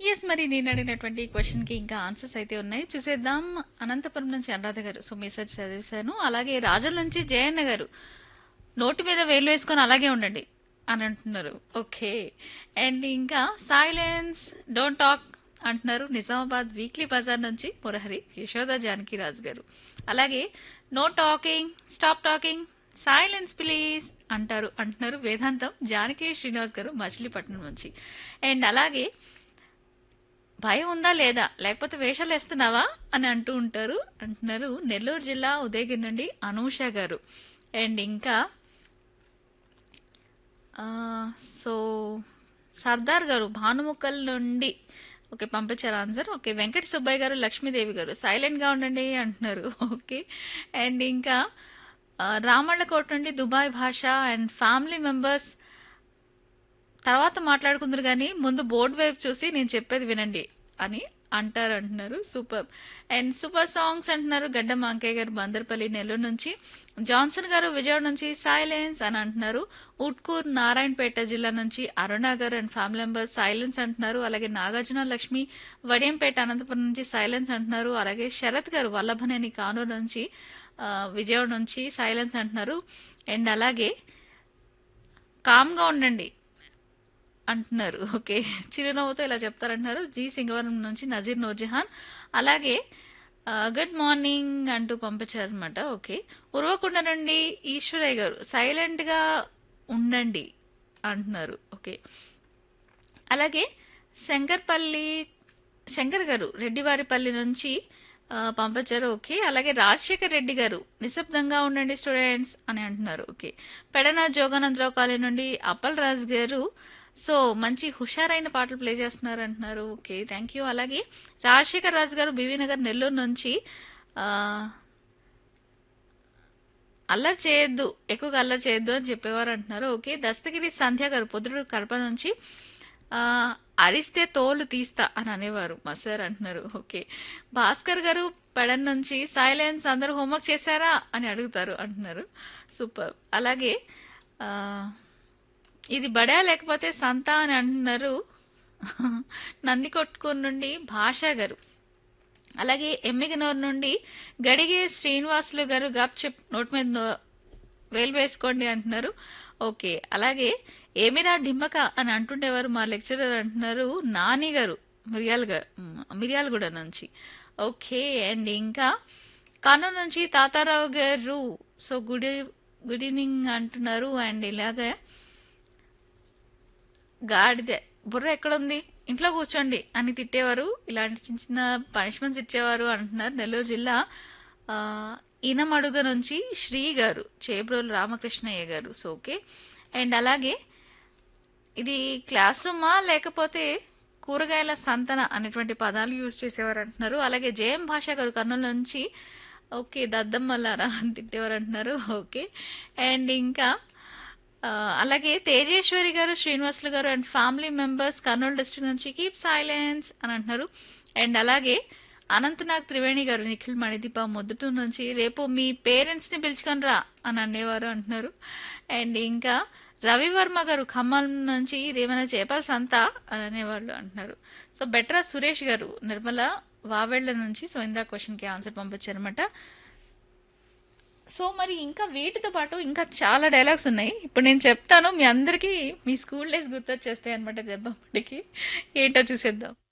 yes మరి నేను అడిగినటువంటి క్వశ్చన్ కి ఇంకా ఆన్సర్స్ అయితే ఉన్నాయి చూసేద్దాం అనంతపురం నుంచి అనురాధ గారు సో మెసేజ్ చదివేశాను అలాగే రాజుల నుంచి జయన్న గారు నోటి మీద వేలు వేసుకొని అలాగే ఉండండి అని అంటున్నారు ఓకే అండ్ ఇంకా సైలెన్స్ డోంట్ టాక్ అంటున్నారు నిజామాబాద్ వీక్లీ బజార్ నుంచి మురహరి యశోద జానకి రాజు గారు అలాగే no talking stop talking silence please అంటారు అంటున్నారు వేదాంతం జానకి శ్రీనివాస్ గారు మచిలీపట్నం నుంచి అండ్ అలాగే భయం ఉందా లేదా లేకపోతే వేషాలు వేస్తున్నావా అని అంటూ ఉంటారు అంటున్నారు నెల్లూరు జిల్లా ఉదయగిరి నుండి అనూష గారు అండ్ ఇంకా ఆ, సో సర్దార్ గారు భానుముక్కల్ నుండి ఓకే పంపించారు ఆన్సర్ ఓకే వెంకట సుబ్బయ్య గారు లక్ష్మీదేవి గారు సైలెంట్గా ఉండండి అంటున్నారు ఓకే అండ్ ఇంకా ఆ, రామళ్ళకోట నుండి దుబాయ్ భాష అండ్ ఫ్యామిలీ మెంబర్స్ తర్వాత మాట్లాడుకుందరు కానీ ముందు బోర్డు వైపు చూసి నేను చెప్పేది వినండి అని అంటారు అంటున్నారు సూపర్ అండ్ సూపర్ సాంగ్స్ అంటున్నారు గడ్డ మాంకయ్య గారు బందర్పల్లి నెల్లూరు నుంచి జాన్సన్ గారు విజయవాడ నుంచి సైలెన్స్ అని అంటున్నారు ఉట్కూర్ నారాయణపేట జిల్లా నుంచి అరుణ గారు అండ్ ఫ్యామిలీ మెంబర్స్ సైలెన్స్ అంటున్నారు అలాగే నాగార్జున లక్ష్మి వడియంపేట అనంతపురం నుంచి సైలెన్స్ అంటున్నారు అలాగే శరత్ గారు వల్లభనేని కానూరు నుంచి ఆ, విజయవాడ నుంచి సైలెన్స్ అంటున్నారు అండ్ అలాగే కామ్గా ఉండండి అంటున్నారు ఓకే చిరునవ్వుతో ఇలా చెప్తారంటున్నారు జి సింగవరం నుంచి నజీర్ నూర్జహాన్ అలాగే ఆ, గుడ్ మార్నింగ్ అంటూ పంపించారనమాట ఓకే ఉరవకుండ నుండి ఈశ్వరయ్య గారు సైలెంట్గా ఉండండి అంటున్నారు ఓకే అలాగే శంకర్పల్లి శంకర్ గారు రెడ్డివారిపల్లి నుంచి ఆ, పంపించారు ఓకే అలాగే రాజశేఖర్ రెడ్డి గారు నిశ్శబ్దంగా ఉండండి స్టూడెంట్స్ అని అంటున్నారు ఓకే పెడన జోగానందరావు కాలేజ్ నుండి అప్పల్ రాజ్ గారు సో మంచి హుషారైన పాటలు ప్లే చేస్తున్నారు అంటున్నారు ఓకే థ్యాంక్ యూ అలాగే రాజశేఖర్ రాజు గారు బీవీ నగర్ నెల్లూరు నుంచి ఆ, అల్లరి చేయొద్దు ఎక్కువగా అల్లరి చేయొద్దు అని చెప్పేవారు అంటున్నారు ఓకే దస్తగిరి సంధ్య గారు పొద్దుడు కడప నుంచి ఆ, అరిస్తే తోలు తీస్తా అని అనేవారు మా సార్ అంటున్నారు ఓకే భాస్కర్ గారు పెడన్ నుంచి సైలెన్స్ అందరూ హోంవర్క్ చేశారా అని అడుగుతారు అంటున్నారు సూపర్ అలాగే ఆ, ఇది బడా లేకపోతే సంత అని అంటున్నారు నంది కొట్టుకూరు నుండి భాషా గారు అలాగే ఎమ్మిగనూరు నుండి గడిగే శ్రీనివాసులు గారు గప్ చెప్ నోట్ మీద నో- వేలు వేసుకోండి అంటున్నారు ఓకే అలాగే ఏమిరా డిమ్మక అని అంటుండేవారు మా లెక్చరర్ అంటున్నారు నాని గారు మిరియాల మిరియాలగూడ నుంచి ఓకే అండ్ ఇంకా కర్నూలు నుంచి తాతారావు గారు సో గుడ్ ఈ- గుడ్ ఈవినింగ్ అంటున్నారు అండ్ ఇలాగే గాడిద బుర్ర ఎక్కడుంది ఇంట్లో కూర్చోండి అని తిట్టేవారు ఇలాంటి చిన్న చిన్న పనిష్మెంట్స్ ఇచ్చేవారు అంటున్నారు నెల్లూరు జిల్లా ఆ, ఇనమడుగ నుంచి శ్రీ గారు చేబ్రోలు రామకృష్ణయ్య గారు సో ఓకే అండ్ అలాగే ఇది క్లాస్ రూమా లేకపోతే కూరగాయల సంతన అనేటువంటి పదాలు యూజ్ చేసేవారు అంటున్నారు అలాగే జయం భాష గారు కర్నూలు నుంచి ఓకే దద్దమ్మలారా అని తిట్టేవారు అంటున్నారు ఓకే అండ్ ఇంకా ఆ, అలాగే తేజేశ్వరి గారు శ్రీనివాసులు గారు and family members Kurnool district నుంచి కీప్ సైలెన్స్ అని అంటున్నారు అండ్ అలాగే అనంతనాగ్ త్రివేణి గారు నిఖిల్ మణిదీప మొదటి నుంచి రేపు మీ పేరెంట్స్ని పిలుచుకొని రా అని అనేవారు అంటున్నారు అండ్ ఇంకా రవివర్మ గారు ఖమ్మం నుంచి ఇదేమైనా చేపల సంత అని అనేవాళ్ళు అంటున్నారు సో బెటరా సురేష్ గారు నిర్మల వావెళ్ల నుంచి సో ఇందా క్వశ్చన్కి ఆన్సర్ పంపించారనమాట సో మరి ఇంకా వీటితో పాటు ఇంకా చాలా డైలాగ్స్ ఉన్నాయి ఇప్పుడు నేను చెప్తాను మీ అందరికీ మీ స్కూల్ డేస్ గుర్తొచ్చేస్తాయి అనమాట దెబ్బప్పటికి ఏంటో చూసేద్దాం